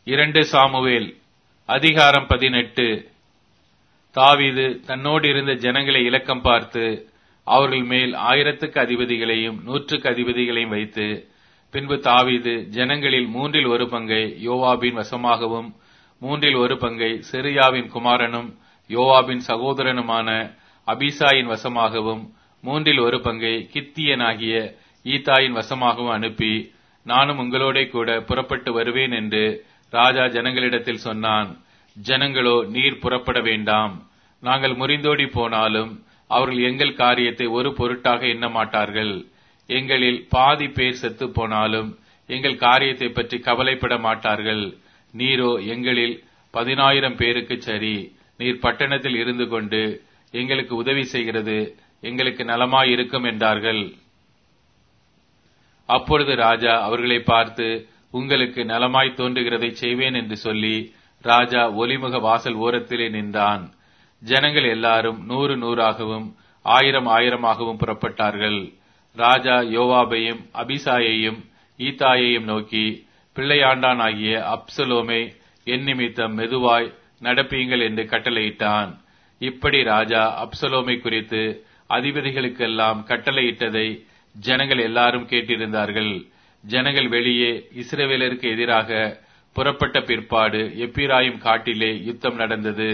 இரண்டு சாமுவேல் அதிகாரம் பதினெட்டு தாவீது தன்னோடு இருந்த ஜனங்களை இலக்கம் பார்த்து அவர்கள் மேல் ஆயிரத்துக்கு அதிபதிகளையும் நூற்றுக்கு அதிபதிகளையும் வைத்து பின்பு தாவீது ஜனங்களில் மூன்றில் ஒரு பங்கை யோவாபின் வசமாகவும் மூன்றில் ஒரு பங்கை செரியாவின் குமாரனும் யோவாபின் சகோதரனுமான அபிசாயின் வசமாகவும் மூன்றில் ஒரு பங்கை கித்தியனாகிய ஈத்தாயின் வசமாகவும் அனுப்பி நானும் உங்களோட கூட புறப்பட்டு வருவேன் என்று ராஜா ஜனங்களிடத்தில் சொன்னான் ஜனங்களோ நீர் புறப்பட வேண்டாம் நாங்கள் முறிந்தோடி போனாலும் அவர்கள் எங்கள் காரியத்தை ஒரு பொருட்டாக எண்ண மாட்டார்கள் எங்களில் பாதி பேர் செத்து போனாலும் எங்கள் காரியத்தை பற்றி கவலைப்பட மாட்டார்கள் நீரோ எங்களில் பதினாயிரம் பேருக்கு சரி நீர் பட்டணத்தில் இருந்து கொண்டு எங்களுக்கு உதவி செய்கிறது எங்களுக்கு நலமாயிருக்கும் என்றார்கள் அப்பொழுது ராஜா அவர்களை பார்த்து உங்களுக்கு நலமாய் தோன்றுகிறதை செய்வேன் என்று சொல்லி ராஜா ஒலிமுக வாசல் ஓரத்திலே நின்றான் ஜனங்கள் எல்லாரும் நூறு நூறாகவும் ஆயிரம் ஆயிரமாகவும் புறப்பட்டார்கள் ராஜா யோவாபையும் அபிசாயையும் ஈத்தாயையும் நோக்கி பிள்ளையாண்டான் ஆகிய அப்சலோமை என் நிமித்தம் மெதுவாய் நடப்பீங்கள் என்று கட்டளையிட்டான் இப்படி ராஜா அப்சலோமை குறித்து அதிபதிகளுக்கெல்லாம் கட்டளையிட்டதை ஜனங்கள் எல்லாரும் கேட்டிருந்தார்கள் ஜனங்கள் வெளியே இஸ்ரவேலருக்கு எதிராக புறப்பட்ட பிற்பாடு எப்பிராயும் காட்டிலே யுத்தம் நடந்தது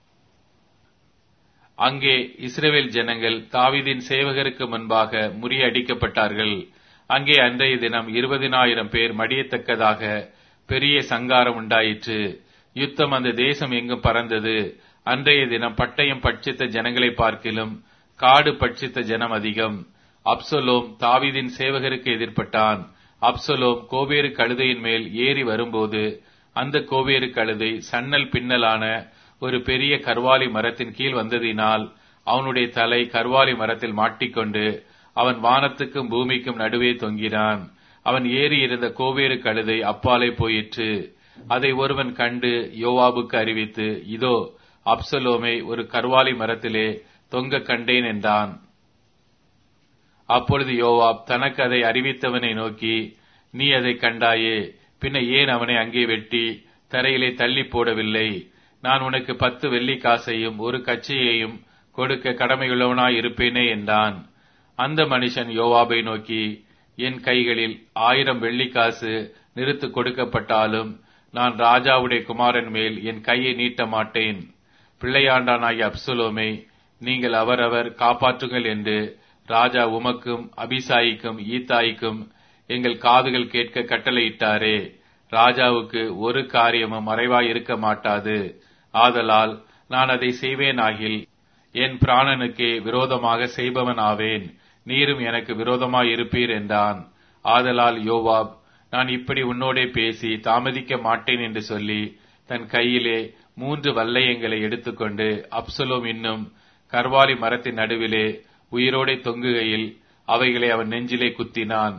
அங்கே இஸ்ரேல் ஜனங்கள் தாவிதின் சேவகருக்கு முன்பாக முறியடிக்கப்பட்டார்கள் அங்கே அன்றைய தினம் இருபதினாயிரம் பேர் மடியத்தக்கதாக பெரிய சங்காரம் உண்டாயிற்று யுத்தம் அந்த தேசம் எங்கும் பறந்தது அன்றைய தினம் பட்டயம் பட்சித்த ஜனங்களை பார்க்கிலும் காடு பட்சித்த ஜனம் அதிகம் அப்சலோம் தாவிதின் சேவகருக்கு எதிர்ப்பட்டான் அப்சலோம் கோவேறு கழுதையின் மேல் ஏறி வரும்போது அந்த கோவேறு கழுதை சன்னல் பின்னலான ஒரு பெரிய கர்வாலி மரத்தின் கீழ் வந்ததினால் அவனுடைய தலை கர்வாலி மரத்தில் மாட்டிக்கொண்டு அவன் வானத்துக்கும் பூமிக்கும் நடுவே தொங்கினான் அவன் ஏறி இருந்த கோவேறு கழுதை அப்பாலே போயிற்று அதை ஒருவன் கண்டு யோவாபுக்கு அறிவித்து இதோ அப்சலோமை ஒரு கர்வாலி மரத்திலே தொங்க கண்டேன் என்றான் அப்பொழுது யோவாப் தனக்கு அதை அறிவித்தவனை நோக்கி நீ அதை கண்டாயே பின்ன ஏன் அவனை அங்கே வெட்டி தரையிலே தள்ளி போடவில்லை நான் உனக்கு பத்து வெள்ளி காசையும் ஒரு கச்சையையும் கொடுக்க கடமையுள்ளவனாய் இருப்பேனே என்றான் அந்த மனுஷன் யோவாபை நோக்கி என் கைகளில் ஆயிரம் வெள்ளிக்காசு நிறுத்து கொடுக்கப்பட்டாலும் நான் ராஜாவுடைய குமாரன் மேல் என் கையை நீட்ட மாட்டேன் பிள்ளையாண்டானாகிய அப்சுலோமை நீங்கள் அவரவர் காப்பாற்றுங்கள் என்று ராஜா உமக்கும் அபிசாயிக்கும் ஈத்தாய்க்கும் எங்கள் காதுகள் கேட்க கட்டளையிட்டாரே ராஜாவுக்கு ஒரு காரியமும் மறைவாய் இருக்க மாட்டாது ஆதலால் நான் அதை செய்வேனாகில் என் பிராணனுக்கே விரோதமாக செய்பவன் ஆவேன் நீரும் எனக்கு விரோதமாய் இருப்பீர் என்றான் ஆதலால் யோவாப் நான் இப்படி உன்னோடே பேசி தாமதிக்க மாட்டேன் என்று சொல்லி தன் கையிலே மூன்று வல்லையங்களை எடுத்துக்கொண்டு அப்சலோம் இன்னும் கர்வாலி மரத்தின் நடுவிலே உயிரோடே தொங்குகையில் அவைகளை அவன் நெஞ்சிலே குத்தினான்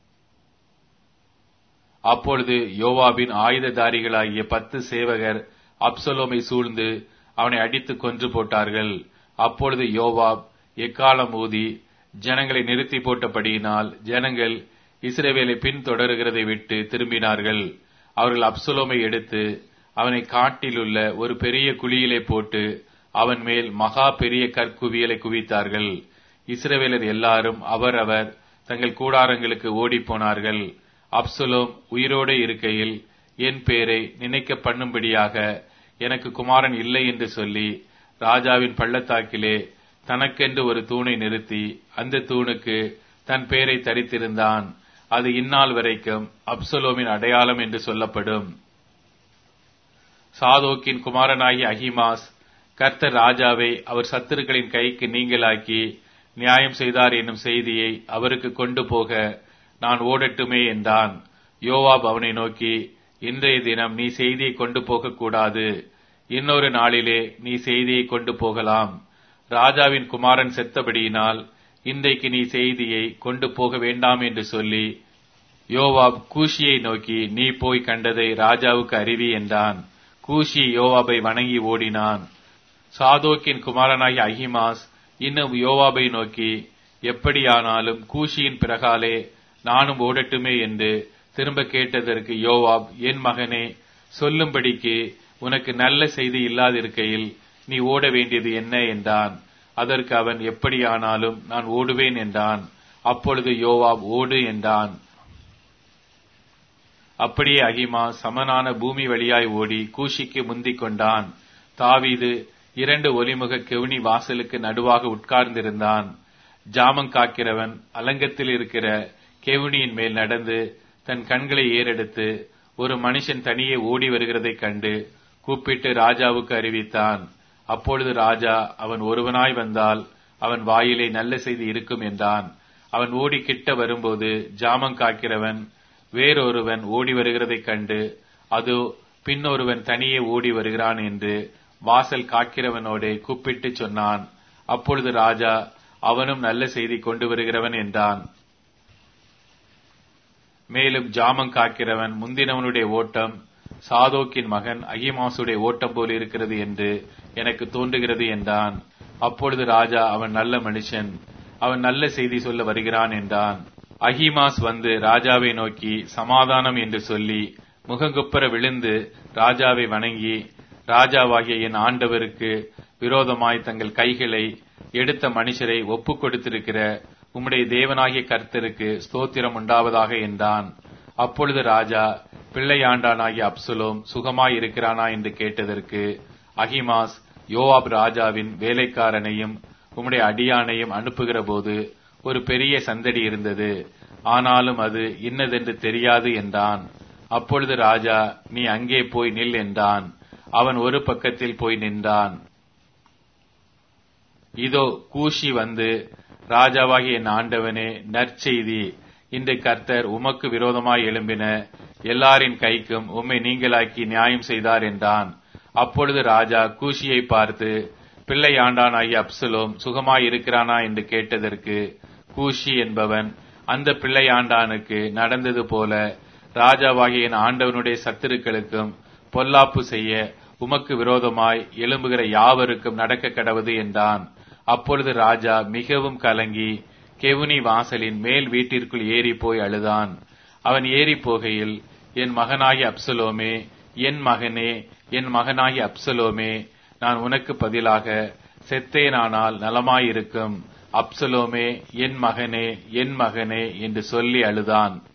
அப்பொழுது யோவாபின் ஆயுததாரிகளாகிய பத்து சேவகர் அப்சலோமை சூழ்ந்து அவனை அடித்து கொன்று போட்டார்கள் அப்பொழுது யோவாப் எக்காலம் ஊதி ஜனங்களை நிறுத்தி போட்டபடியினால் ஜனங்கள் இஸ்ரேவேலை பின்தொடருகிறதை விட்டு திரும்பினார்கள் அவர்கள் அப்சலோமை எடுத்து அவனை காட்டிலுள்ள ஒரு பெரிய குழியிலே போட்டு அவன் மேல் மகா பெரிய கற்குவியலை குவித்தார்கள் இஸ்ரவேலர் எல்லாரும் அவரவர் தங்கள் கூடாரங்களுக்கு ஓடிப்போனார்கள் அப்சலோம் உயிரோடு இருக்கையில் என் பேரை நினைக்க பண்ணும்படியாக எனக்கு குமாரன் இல்லை என்று சொல்லி ராஜாவின் பள்ளத்தாக்கிலே தனக்கென்று ஒரு தூணை நிறுத்தி அந்த தூணுக்கு தன் பேரை தரித்திருந்தான் அது இந்நாள் வரைக்கும் அப்சலோமின் அடையாளம் என்று சொல்லப்படும் சாதோக்கின் குமாரனாகி அஹிமாஸ் கர்த்தர் ராஜாவை அவர் சத்துருக்களின் கைக்கு நீங்களாக்கி நியாயம் செய்தார் என்னும் செய்தியை அவருக்கு கொண்டு போக நான் ஓடட்டுமே என்றான் யோவாப் அவனை நோக்கி இன்றைய தினம் நீ செய்தியை கொண்டு போக கூடாது இன்னொரு நாளிலே நீ செய்தியை கொண்டு போகலாம் ராஜாவின் குமாரன் செத்தபடியினால் இன்றைக்கு நீ செய்தியை கொண்டு போக வேண்டாம் என்று சொல்லி யோவாப் கூஷியை நோக்கி நீ போய் கண்டதை ராஜாவுக்கு அறிவி என்றான் கூஷி யோவாபை வணங்கி ஓடினான் சாதோக்கின் குமாரனாகிய அஹிமாஸ் இன்னும் யோவாபை நோக்கி எப்படியானாலும் கூஷியின் பிறகாலே நானும் ஓடட்டுமே என்று திரும்ப கேட்டதற்கு யோவாப் என் மகனே சொல்லும்படிக்கு உனக்கு நல்ல செய்தி இல்லாதிருக்கையில் நீ ஓட வேண்டியது என்ன என்றான் அதற்கு அவன் எப்படியானாலும் நான் ஓடுவேன் என்றான் அப்பொழுது யோவாப் ஓடு என்றான் அப்படியே அகிமா சமனான பூமி வழியாய் ஓடி கூஷிக்கு முந்திக் கொண்டான் தாவீது இரண்டு ஒலிமுக கெவுனி வாசலுக்கு நடுவாக உட்கார்ந்திருந்தான் ஜாமம் காக்கிறவன் அலங்கத்தில் இருக்கிற கெவுனியின் மேல் நடந்து தன் கண்களை ஏறெடுத்து ஒரு மனுஷன் தனியே ஓடி வருகிறதைக் கண்டு கூப்பிட்டு ராஜாவுக்கு அறிவித்தான் அப்பொழுது ராஜா அவன் ஒருவனாய் வந்தால் அவன் வாயிலே நல்ல செய்தி இருக்கும் என்றான் அவன் ஓடி கிட்ட வரும்போது ஜாமம் காக்கிறவன் வேறொருவன் ஓடி வருகிறதைக் கண்டு அதோ பின்னொருவன் தனியே ஓடி வருகிறான் என்று வாசல் காக்கிறவனோடே கூப்பிட்டு சொன்னான் அப்பொழுது ராஜா அவனும் நல்ல செய்தி கொண்டு வருகிறவன் என்றான் மேலும் ஜாமம் காக்கிறவன் முந்தினவனுடைய ஓட்டம் சாதோக்கின் மகன் அகிமாசுடைய ஓட்டம் போல் இருக்கிறது என்று எனக்கு தோன்றுகிறது என்றான் அப்பொழுது ராஜா அவன் நல்ல மனுஷன் அவன் நல்ல செய்தி சொல்ல வருகிறான் என்றான் அஹிமாஸ் வந்து ராஜாவை நோக்கி சமாதானம் என்று சொல்லி முகங்குப்புற விழுந்து ராஜாவை வணங்கி ராஜாவாகிய என் ஆண்டவருக்கு விரோதமாய் தங்கள் கைகளை எடுத்த மனுஷரை ஒப்புக் கொடுத்திருக்கிற உம்முடைய தேவனாகிய கர்த்தருக்கு ஸ்தோத்திரம் உண்டாவதாக என்றான் அப்பொழுது ராஜா பிள்ளையாண்டானாகிய அப்சுலோம் சுகமாய் இருக்கிறானா என்று கேட்டதற்கு அகிமாஸ் யோவாப் ராஜாவின் வேலைக்காரனையும் உம்முடைய அடியானையும் அனுப்புகிற போது ஒரு பெரிய சந்தடி இருந்தது ஆனாலும் அது இன்னதென்று தெரியாது என்றான் அப்பொழுது ராஜா நீ அங்கே போய் நில் என்றான் அவன் ஒரு பக்கத்தில் போய் நின்றான் இதோ கூஷி வந்து ராஜாவாகிய என் ஆண்டவனே நற்செய்தி இன்று கர்த்தர் உமக்கு விரோதமாய் எழும்பின எல்லாரின் கைக்கும் உம்மை நீங்களாக்கி நியாயம் செய்தார் என்றான் அப்பொழுது ராஜா கூஷியை பார்த்து பிள்ளை ஆண்டானாகிய அப்சலோம் சுகமாய் இருக்கிறானா என்று கேட்டதற்கு கூஷி என்பவன் அந்த பிள்ளை ஆண்டானுக்கு நடந்தது போல ராஜாவாகிய என் ஆண்டவனுடைய சத்துருக்களுக்கும் பொல்லாப்பு செய்ய உமக்கு விரோதமாய் எழும்புகிற யாவருக்கும் நடக்க கடவது என்றான் அப்பொழுது ராஜா மிகவும் கலங்கி கெவுனி வாசலின் மேல் வீட்டிற்குள் ஏறி போய் அழுதான் அவன் ஏறி போகையில் என் மகனாகி அப்சலோமே என் மகனே என் மகனாகி அப்சலோமே நான் உனக்கு பதிலாக செத்தேனானால் நலமாயிருக்கும் அப்சலோமே என் மகனே என் மகனே என்று சொல்லி அழுதான்